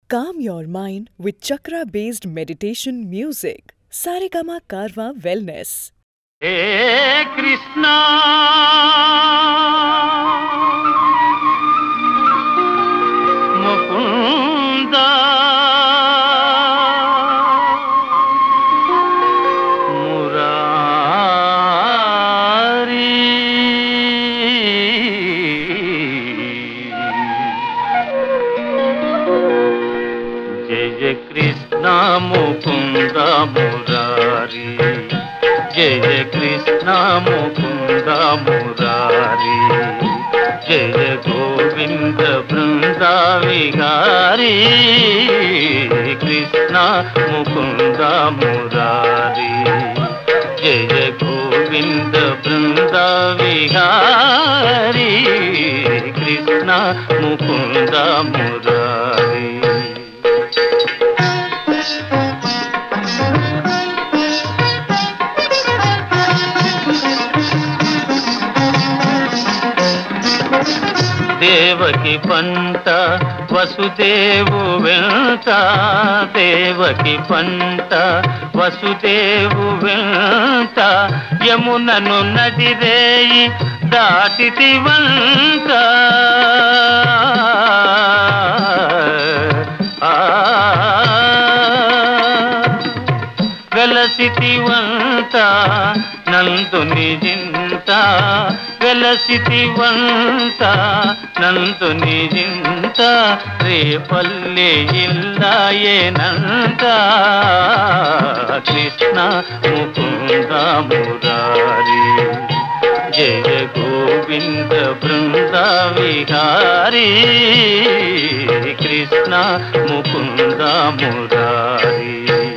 Calm your mind with chakra based meditation music. Saregama Karwa Wellness. హే కృష్ణ ముకుంద మురారి జయ కృష్ణ ముకుంద మురారి జయ కృష్ణ ముకుంద మురారి జయ గోవింద బృంద విహారీ కృష్ణ ముకుంద మురారి జయ గోవింద బృంద విహారీ కృష్ణ ముకుంద మురారి దేవకి పంట వసుదేవు వెంట దేవకి పంట వసుదేవు వెంట యమునను నదిరేయి దాటితి వంట వెలసితివంత నందుని జింత వెలసితివంత నందుని జింత రేపల్లె ఇల్లాయేనంత కృష్ణ ముకుంద మురారి జయ గోవింద బృంద విహారీ కృష్ణ ముకుంద మురారి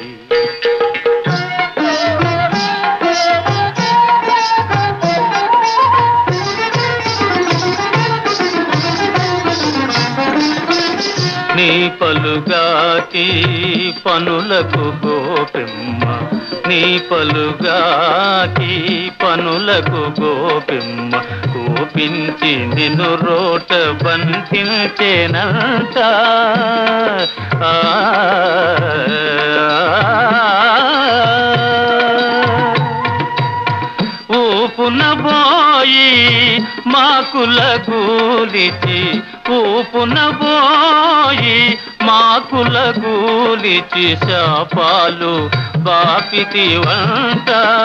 నీ పలుగాకి పనులకు గోపిమ్మ నీ పలుగాకి పనులకు గోపిమ్మ కోపించి నిన్ను రోట బంధించేనంట ఆ, ఊపున పోయి మాకుల గూలిచి ఊపున పోయి మాకుల గూలిచి శాపాలు బాపితి వంట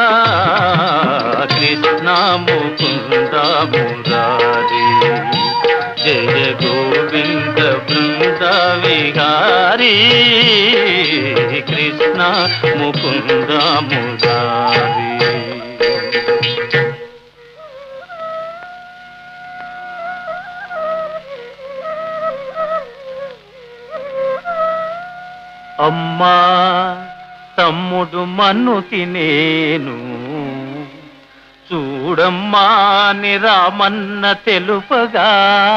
కృష్ణ ముకుంద మురారి జయ గోవింద బృంద విహారీ కృష్ణ ముకుంద మురారి అమ్మా తమ్ముడు మన్నుకి నేను చూడమ్మా అని రామన్న తెలుపగా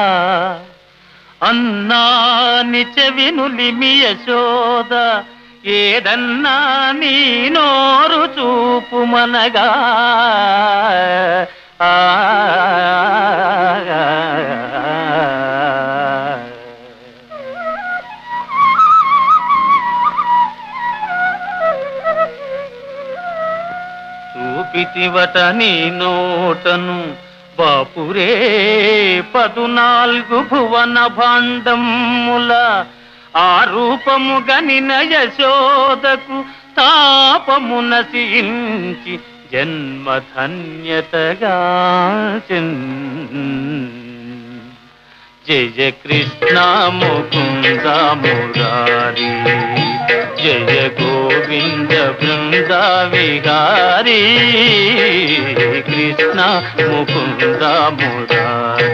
అన్నాని చెవినులిమి యశోద ఏదన్నా నీ నోరు చూపు మనగా ఆ చూపితివట నీ నోటను బాపురే పదునాలుగు భువన భాండముల ఆ రూపము గనిన యశోదకు తాపము నశించి జన్మధన్యతగా జయ కృష్ణ ముకుంద మురారి జయ గోవింద బృంద విహారీ కృష్ణ ముకుంద మురారి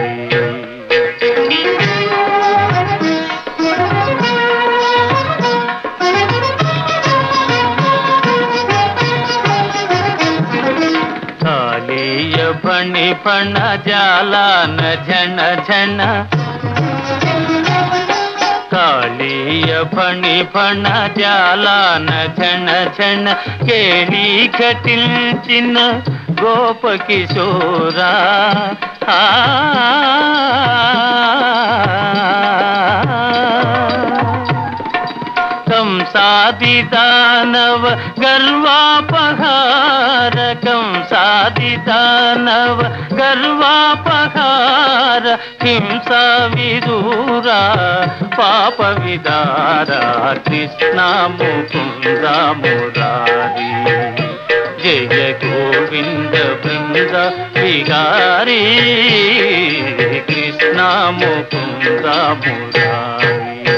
కాళీయ ఫణి ఫణ జాలాన ఝణ ఝణ కాళీయ ఫణి ఫణ జాలాన ఝణ ఝణ కేళీ ఘటించిన గోప కిశోరా ఆ కంసాది దానవ గర్వాపహార కంసాది దానవ గర్వాపహార హింస విదూరా పాప విదార కృష్ణ ముకుంద మురారి జయ గోవింద బృంద విహారీ కృష్ణ ముకుంద మురారి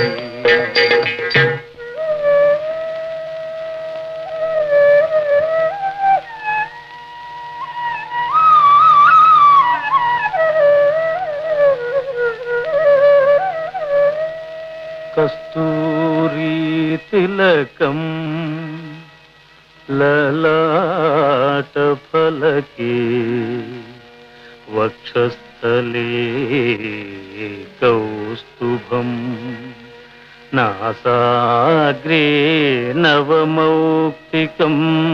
కస్తూరి తిలకం లలాట ఫలకే వక్షస్థలే కౌస్తుభం నాసాగ్రే నవమౌక్తికం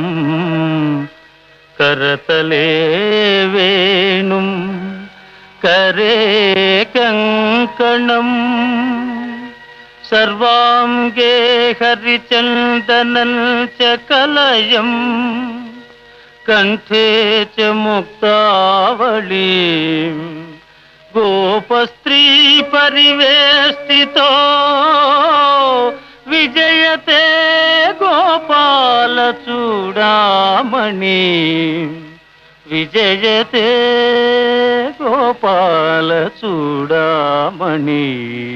కరతలే వేణుం కరే కంకణం సర్వాంగే హరిచందనం చ కలయం కంఠే చ ముక్తావళీ గోపస్త్రీ పరివేష్టితో విజయతే గోపాల చూడామణి విజయతే గోపాల చూడామణి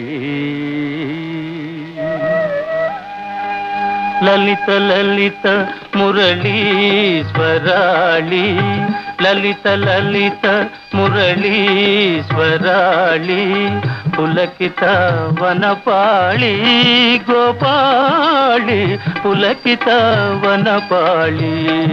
లలిత లలిత మురళీశ్వరాళి లలిత లలిత మురళీశ్వరాళి పులకిత వనపాళి గోపాళి పులకిత వనపాళి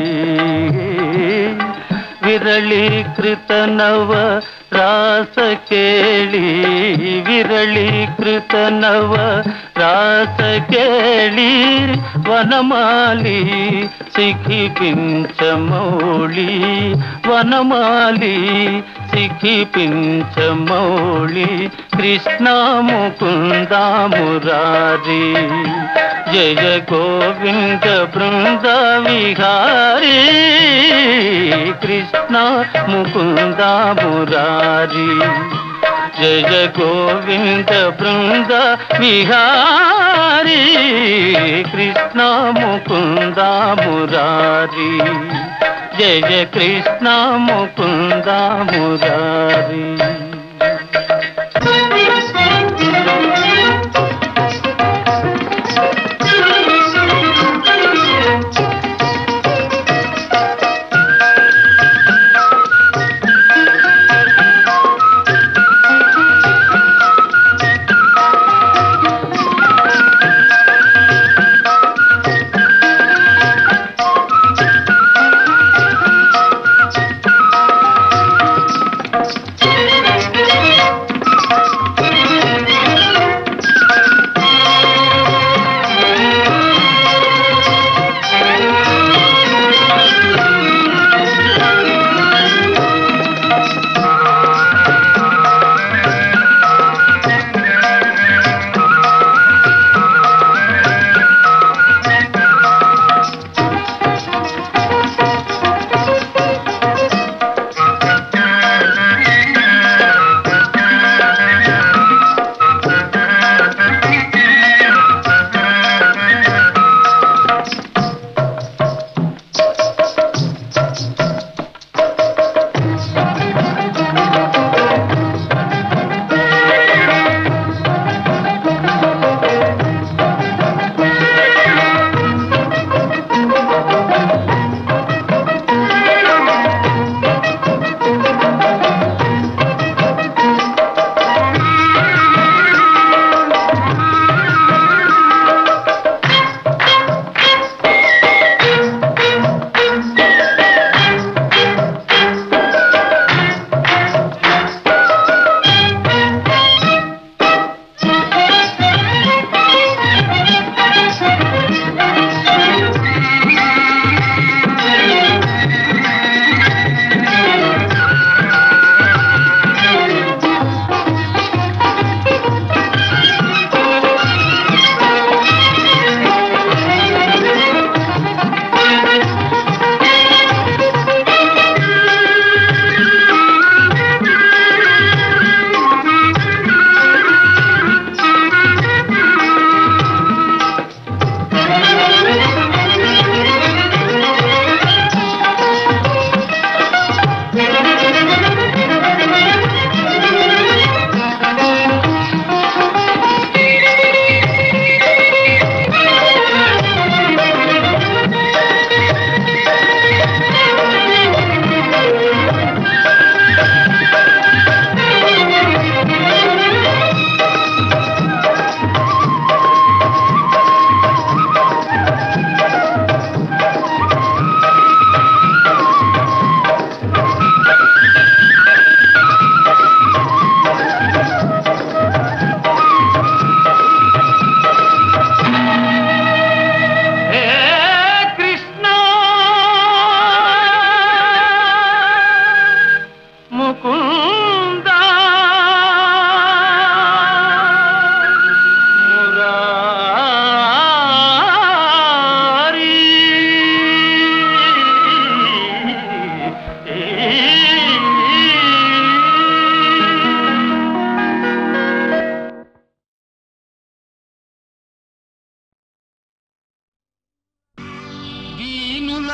విరళీకృత నవ రాస కేళి విరళీకృత నవ రాస కేళి వనమాలి సిఖి పించమౌళి వనమాలి సిఖి పించమౌళి కృష్ణ ముకుంద మురారి జయ గోవింద బృంద విహారీ కృష్ణ ముకుంద మురారి జయ గోవింద బృంద విహారీ కృష్ణ ముకుంద మురారి జయ కృష్ణ ముకుంద మురారి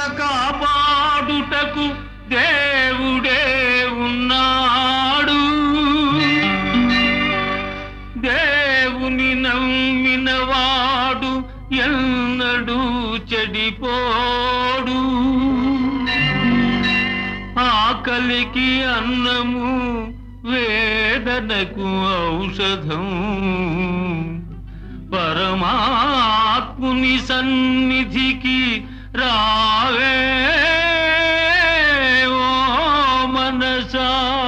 కాపాడుటకు దేవుడే ఉన్నాడు దేవుని నమ్మినవాడు ఎన్నడూ చెడిపోడు ఆకలికి అన్నము వేదనకు ఔషధం పరమాత్ముని సన్నిధికి రావే ఓ మనసా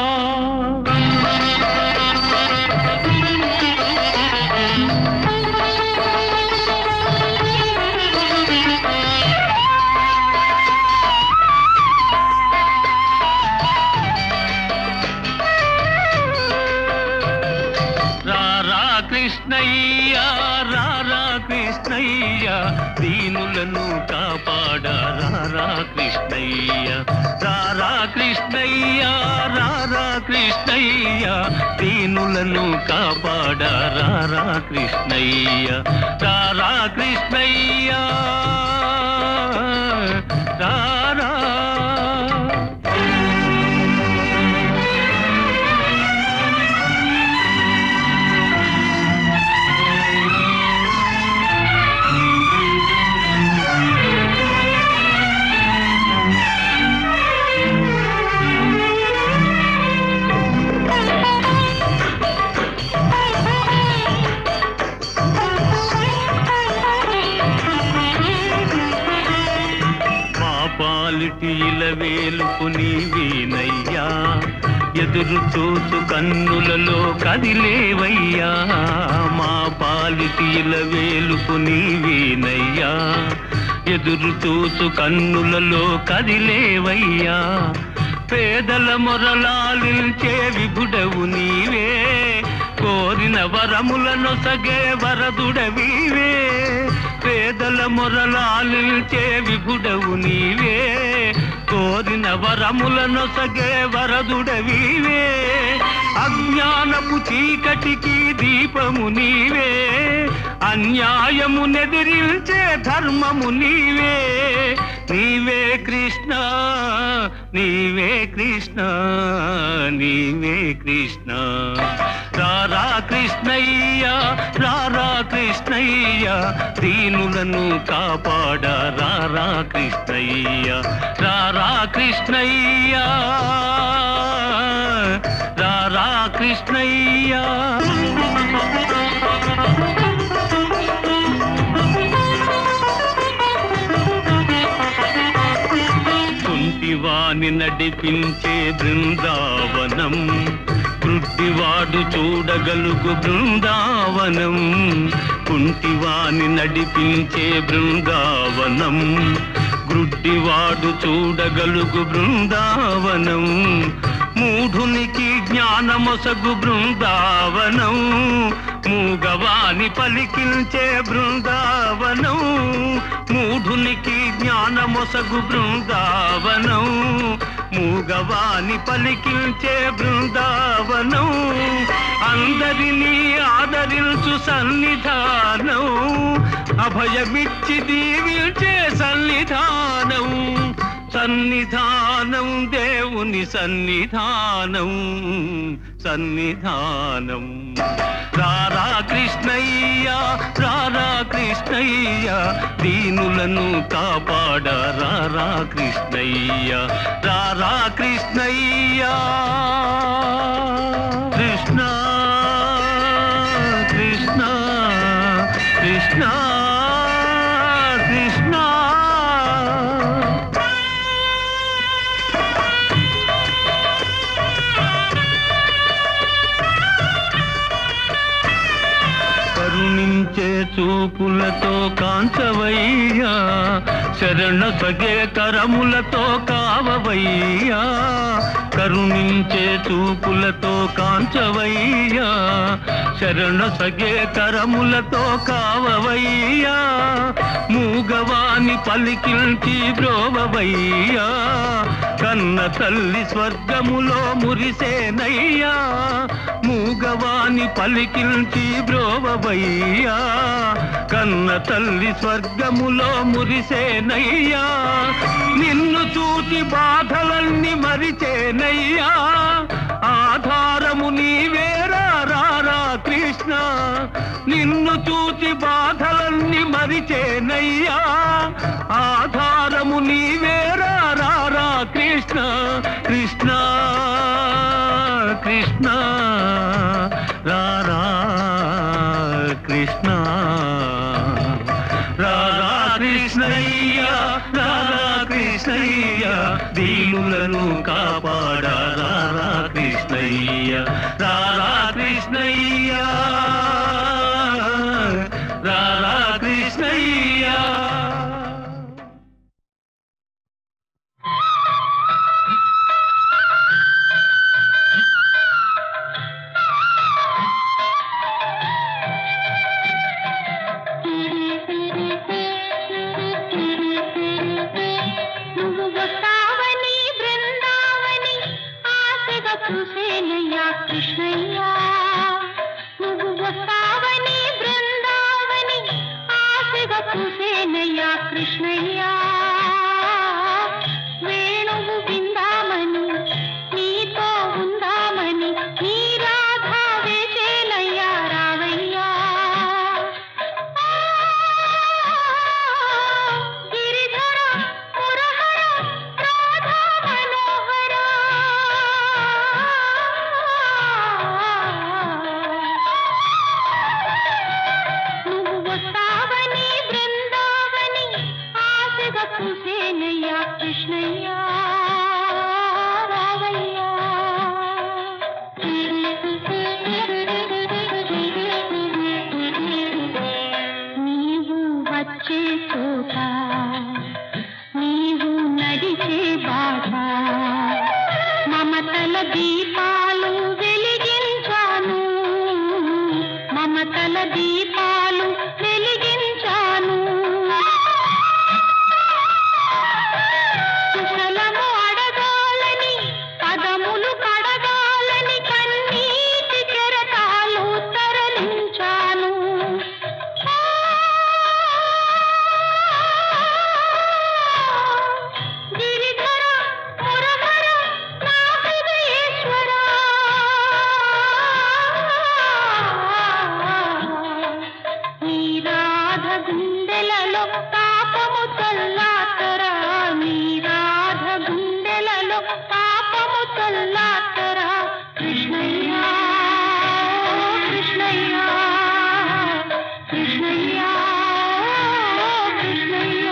రారా కృష్ణయ్య రారా కృష్ణయ్య దీనులను కాపాడ రారా కృష్ణయ్య రారా కృష్ణయ్య రారా కృష్ణయ్య దీనులను కాపాడ రారా కృష్ణయ్య రారా కృష్ణయ్య రారా మా పాలిటి ఇలవేలుపు నీవేనయ్యా ఎదురు చూసు కన్నులలో కదిలేవయ్యా మా పాలిటి ఇలవేలుపు నీవేనయ్యా ఎదురు చూసు కన్నులలో కదిలేవయ్యా పేదల మొరలాలించే విభుడవు నీవే కోరిన వరములను సగే వరదుడవీవే పేదల మొరలాలించే విభుడవు నీవే కోరిన వరములను సగే వరదుడవీవే అజ్ఞానపు చీకటికి దీపము నీవే అన్యాయము నెదిరించే ధర్మము నీవే నీవే కృష్ణ నీవే కృష్ణ నీవే కృష్ణ రారా కృష్ణయ్య రారా కృష్ణయ్య దీనులను కాపాడ రారా కృష్ణయ్య రారా కృష్ణయ్య రారా కృష్ణయ్య కుంటివాని నడిపించే బృందావనం కృట్టివాడు చూడగలుగు బృందావనం కుంటివాని నడిపించే బృందావనం గ్రుడ్డివాడు చూడగలుగు బృందావనం మూఢునికి జ్ఞానమొసగు బృందావనం మూగవాని పలికించే బృందావనం మూఢునికి జ్ఞానమొసగు బృందావనం మూగవాని పలికించే బృందావనం అందరినీ ఆదరించు సన్నిధానం అభయమిచ్చి దీవించే సన్నిధానం సన్నిధానం దేవుని సన్నిధానం సన్నిధానం రారా కృష్ణయ్య రారా కృష్ణయ్య దీనులను కాపాడ రారా కృష్ణయ్య రారా కృష్ణయ్య కృష్ణ కృష్ణ కృష్ణ కృష్ణ కరుణించే చూపులతో కాంచవయ్యా శరణ సగే కరములతో కావవయ్యా కరుణించే చూపులతో కాంచవయ్యా శరణ సగే కరములతో కావవయ్యా మూగవాని పలికించి బ్రోవవయ్యా కన్న తల్లి స్వర్గములో మురిసేనయ్యా మూగవాని పలికించి బ్రోవవయ్యా కన్న తల్లి స్వర్గములో మురిసేనయ్యా నిన్ను చూచి బాధలన్నీ మరిచేనయ్యా ఆధారము నీవేరా రారా కృష్ణ నిన్ను చూచి బాధలన్నీ మరిచేనయ్యా ఆధారము నీవేరా రారా కృష్ణ కృష్ణ కృష్ణ రారా కృష్ణ రారా కృష్ణయ్య రారా కృష్ణయ్య దీనులను కాపాడా రారా కృష్ణయ్య రారా కృష్ణయ్య రారా కృష్ణయ్య నువ్వు వస్తావని బృందావని ఆశగా చూసేనయ్యా కృష్ణయ్యా నువ్వు వస్తావని బృందావని ఆశగా చూసేనయ్యా కృష్ణయ్యా వేణువు విందామని నీతో ఉందామని నీ రాధా వేసేనయ్యా రావయ్యా గిరిధర మురహర రాధా మనోహర నువ్వు వస్తావని బృందావని ఆశగా చూసేనయ్యా కృష్ణయ్యా రావయ్యా నీవు వచ్చే చోట నీవు నడిచే బాట మమతల దీపాలు వెలిగించాను మమతల దీపాలు వెలిగించాను కుశలము అడగాలని పదములు కడగాలని కన్నీటి కెరటాలు తరలించాను గిరిధర మురహర నా హృదయేశ్వర నీ రాధ గుండెలలో పాపము చల్లాతరా నీ రాధ గుండెలలో పాపము చల్లాతరా కృష్ణయ్య కృష్ణయ్య కృష్ణయ్య కృష్ణయ్య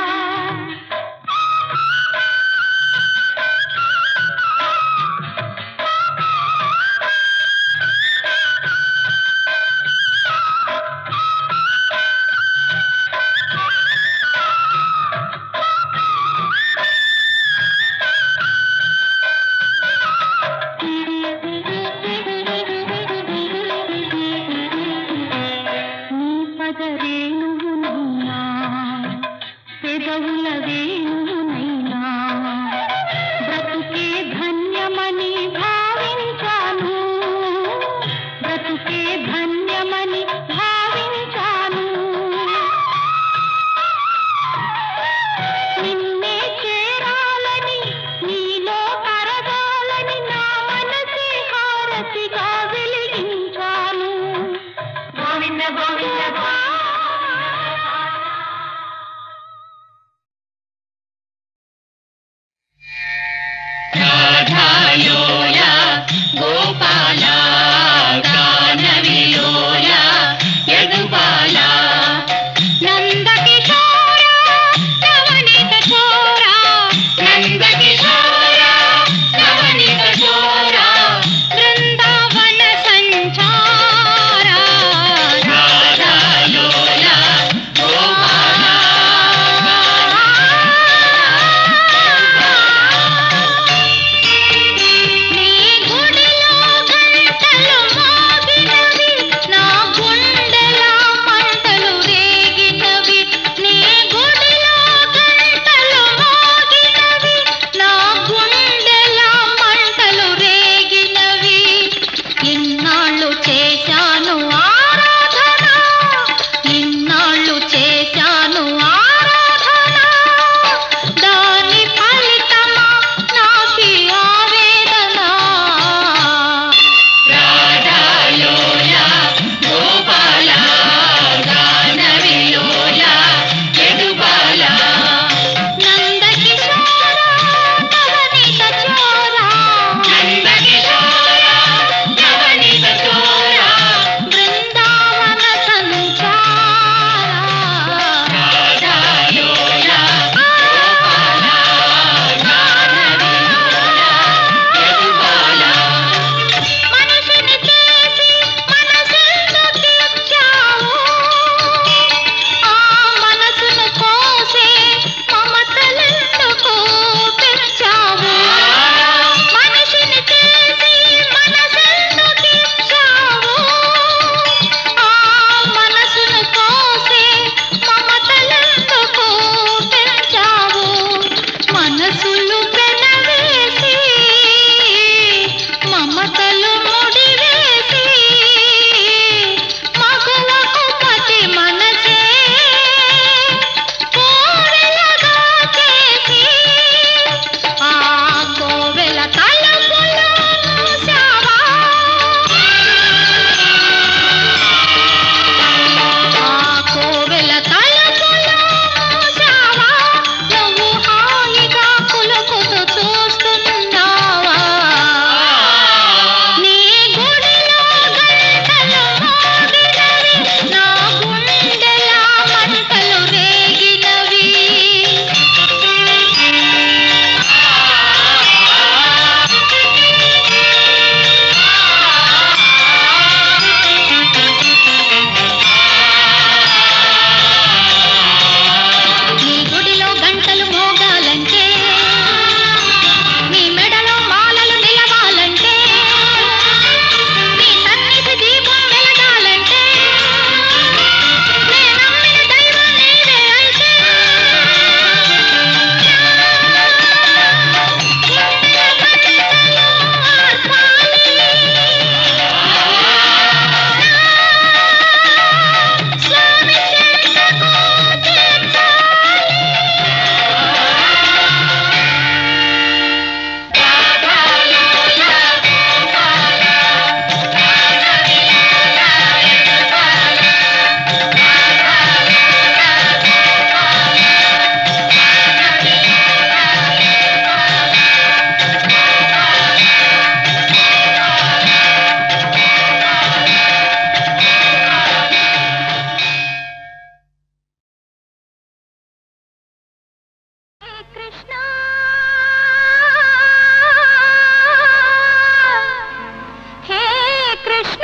నీ పదరేణువునైనా పెదవుల వేణువునైనా బ్రతుకే ధన్యమని భావించాను బ్రతుకే ధన్యమని భావించాను నిన్నే చేరాలని నీలో కరగాలని నా మనసే హారతిగా వెలిగించాను గోవింద గోవింద కృష్ణ హే కృష్ణ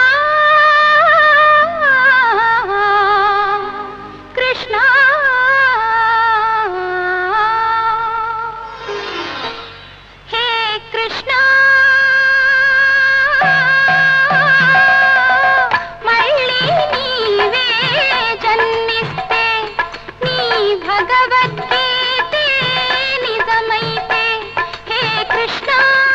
కృష్ణ హే కృష్ణ మళ్ళీ నీవే జన్మిస్తే నీ భగవద్గీతే నిజమైతే హే కృష్ణ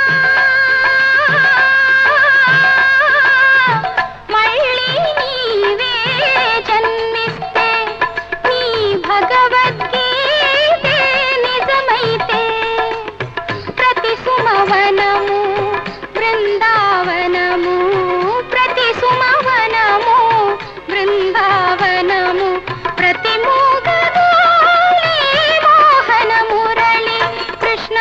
మళ్ళీ నీవే జన్మిస్తే నీ భగవద్గీతే నిజమైతే ప్రతి సుమవనము బృందావనము ప్రతి సుమవనము బృందావనము ప్రతి మూగగాలి మోహన మురళి కృష్ణ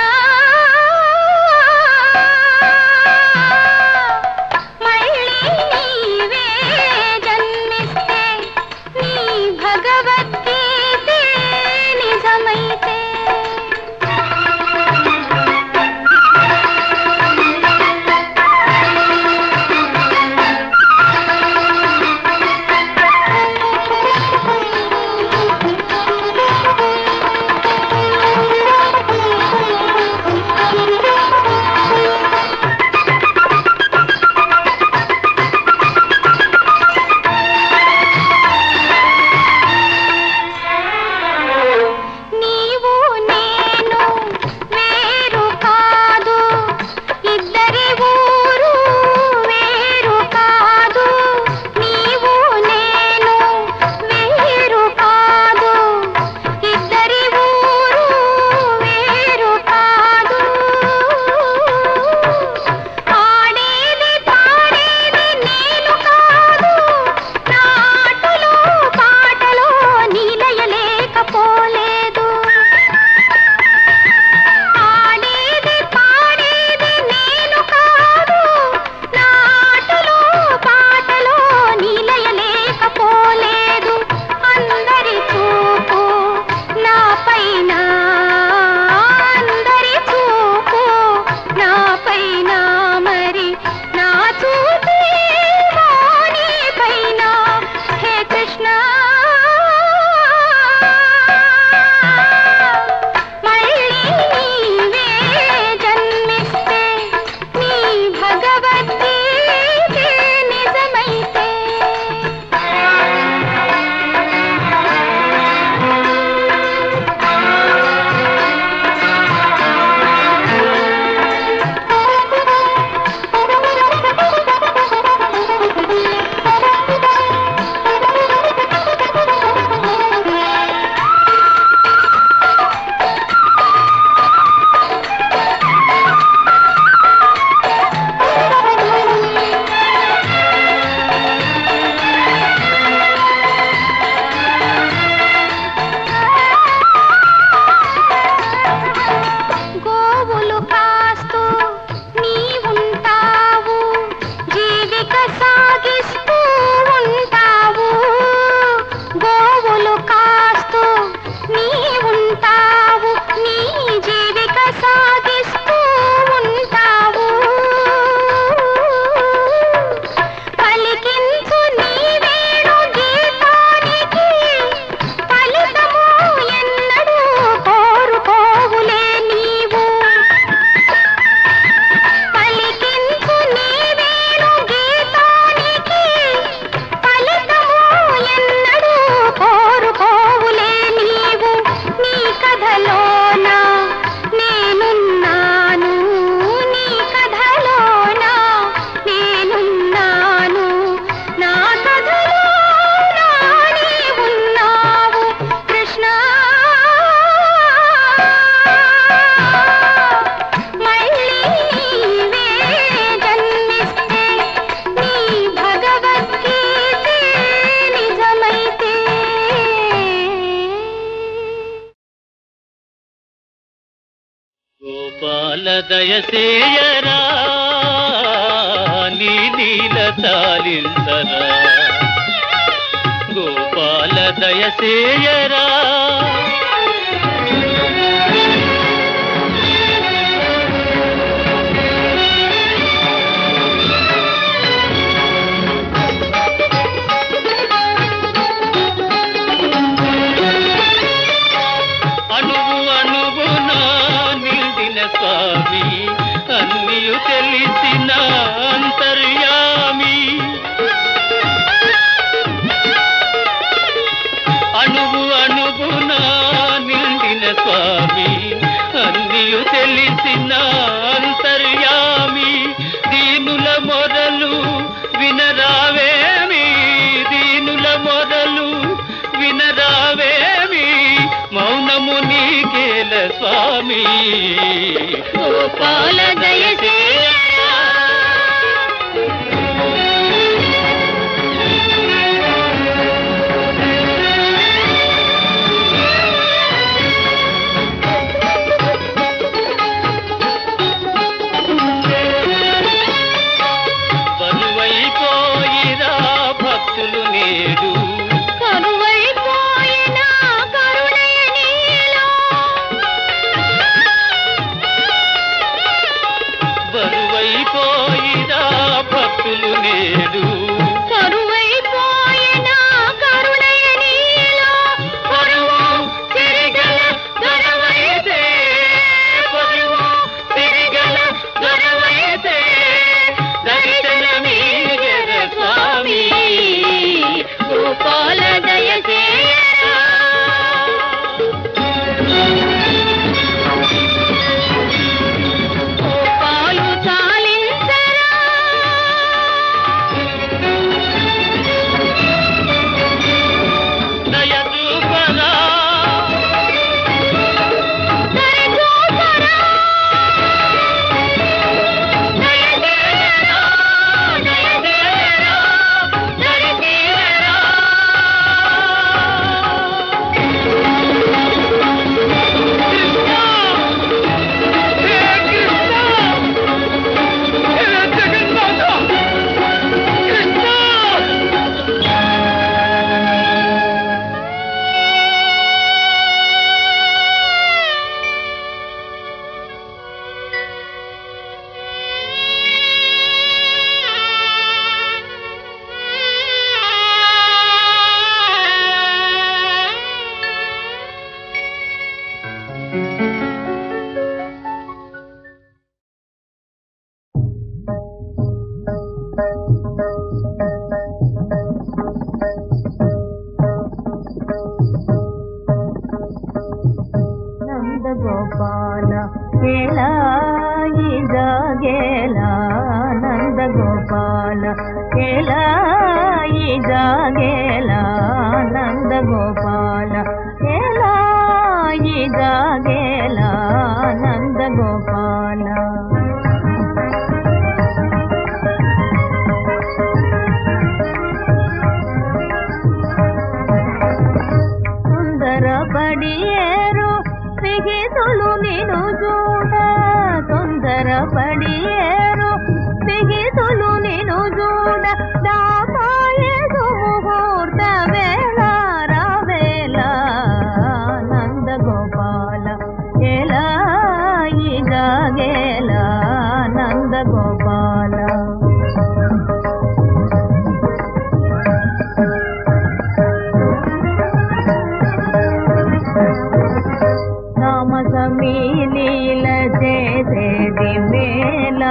మళ్ళీ నీవే జన్మిస్తే నీ భగవద్గీతే నిజమైతే నీవు నేను వేరు కాదు ఇద్దరి ఊరు వేరు కాదు నీవు నేను వేరు కాదు ఇద్దరి ఊరు వేరు కాదు ఆడేది పాడేది నేను కాదు నాటులో పాటలో నీలయలేకపోలేదు ఆడేది పాడేది నేను కాదు నాటులో పాటలో నీలయలేకపోలేదు అందరి చూపు నా పైన అందరి చూపు నా పైన మరి నా చూపే వాణి పైన హే కృష్ణ మళ్ళీ నీవే జన్మిస్తే నీ భగవద్గీతే నిజమైతే గోవులు కాస్తూ నీవుంటావు జీవిక సాగిస్తూ ఉంటావు గోవులు కాస్తూ నీవుంటావు నీ జీవిక సాగిస్తూ ఉంటావు పలికించు నీ వేణు గీతానికి ఫలితము ఎన్నడూ కోరుకోవులే నీవు పలికించు నీ వేణు గీతానికి ఫలితము ఎన్నడూ కోరుకోవులే నీవు నీ కథలోన నేనున్నాను నీ కథలోన నేనున్నాను నా కథలోన నీవున్నావు కృష్ణ మళ్ళీ నీవే జన్మిస్తే నీ భగవద్గీతే నిజమైతే గోపాల దయసేయరా నీ నీల తాలింతరా గోపాల దయసేయరా అణుగుణ నిండిన స్వామి అన్నియు తెలిసిన అంతర్యామి దీనుల మొరలు వినరావేమి దీనుల మొరలు వినరావేమి మౌనము నీకేల స్వామి గోపాల దయచేయరా బరువైపోయిరా భక్తులు నేడు కరువైపోయిన కరుణయ నీలో బరువైపోయిరా భక్తులు నేడు కరువైపోయిన కరుణయ నీలో పరువు తిరిగల దొరవైతే పరువు తిరిగల దొరవైతే దర్శనమీగర స్వామి గోపాల దయచేయరా గోపాలు చాలించరా దయచూపరా దయచూపరా దయచేయరా దయచేయరా దయచేయరా కృష్ణ హే కృష్ణ హే జగన్నాథ కృష్ణ ನಂದಗೋಪಾಲ ಕೇಳಾಯಿದ ಗೇಲ ನಂದಗೋಪಾಲ ಕೇಳಾಯಿದ ಗೇಲ ನಂದಗೋಪಾಲ ಕೇಳಾಯಿದ ಗೇಲ ನಂದಗೋಪಾಲ సుందర పడియేరు బిగిసులు నిను చూడ సుందర పడియేరు బిగిసులు నిను చూడ దాపాయసు ముహూర్త వేళ రావేళ నందగోపాల ఎలా ఇదాగేల నందగోపాల నామసమీలీల చేసేది మేళ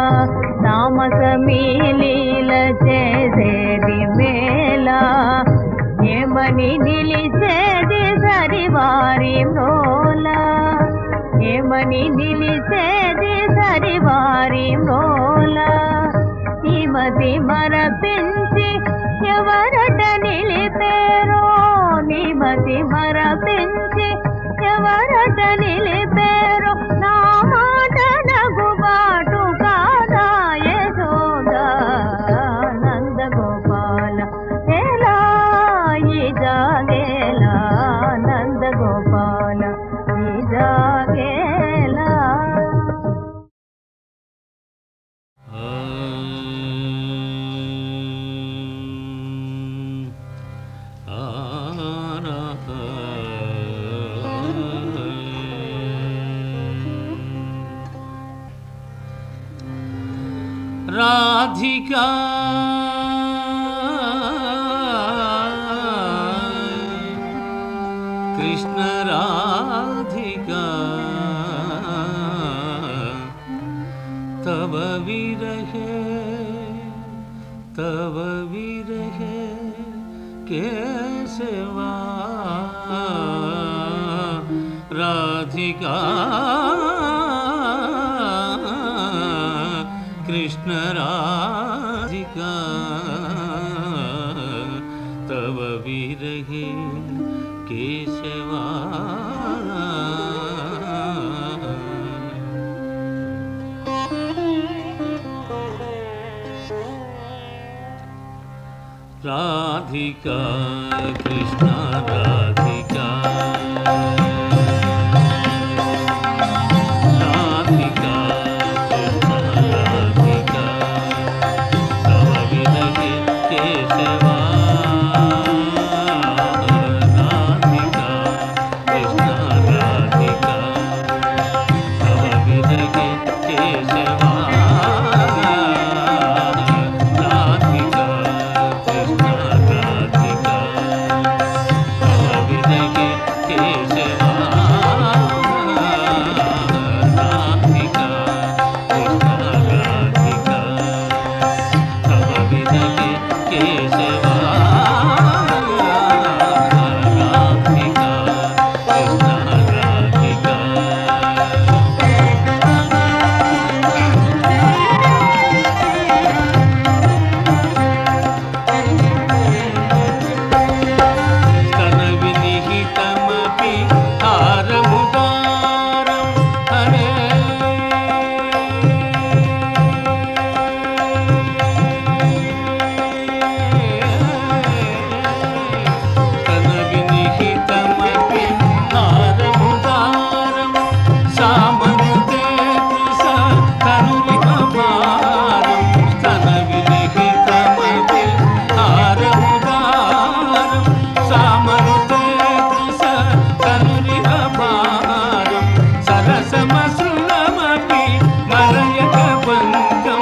నామసమీలీల చేసేది మేళ ఏమని నిలిచేది సరివారి మ్రోల ఏమని నిలిచేది సరివారి మ్రోల శ్రీమతి మరపించి ఎవరట నిలిపేరో నిమతి మరపించి ఎవరట నిలిపేరో నా మాట నగుబాటు కాదా యశోదా నందగోపాల ఎలా ఈ జాగేలా నందగోపాల ఈ జాగేలా రాధికా కృష్ణ రాధికా తవ విరహే తవ విరహే కేశవా రాధికా కృష్ణ రాధికా తవ విరహే కేశవా రాధికా కృష్ణ రాధికా రాధికా కృష్ణ రాధికా తవ విరహే కేశవా రాధికా కృష్ణ రాధికా తవ విరహే కేశవా రాధికా కృష్ణ రాధికా తవ విరహే కేశవా రాధికా కృష్ణ రాధికా తవ విరహే కేశవా రాధికా కృష్ణ రాధికా స్తన వినిహితమపి హారముదారం హరే స్తన వినిహితమపి హారముదారం సామనుతే కృష తనురికమారం స్తన వినిహితమపి హారముదారం సామనుతే కృష తనురికమారం సరసమసులమపి మలయక పంకం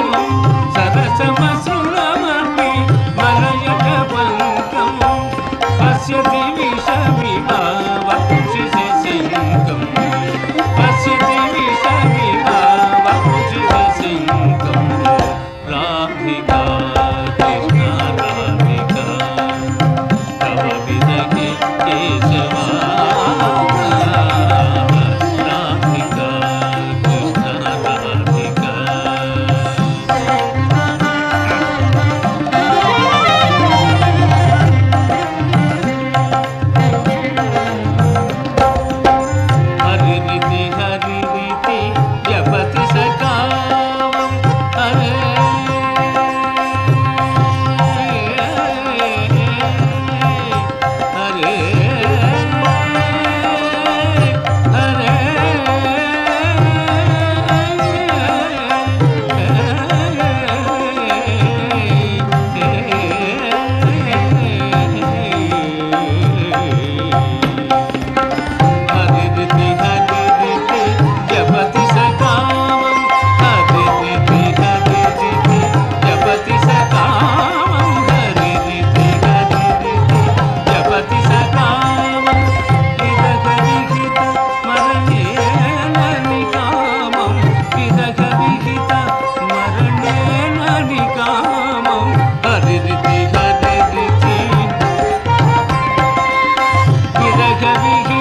సరసమసులమపి మలయక పంకం పశ్యతి విషమిభావక్షి శంకం పశ్యతి విషమిభావక్షి శంకం రాధికా కృష్ణ రాధికా తవ విరహే కేశవా రాధికా కృష్ణ రాధికా హరిరితి హరిరితి జపతి సకామం హరే హరే హరే హరిరితి హరిరితి జపతి సకామం హరిరితి హరిరితి జపతి సకామం హరిరితి హరిరితి జపతి సకామం విరహ విహిత మరణేన నికామం విరహ విహిత మరణేన నికామం హరిరితి హరిరితి విరహ విహిత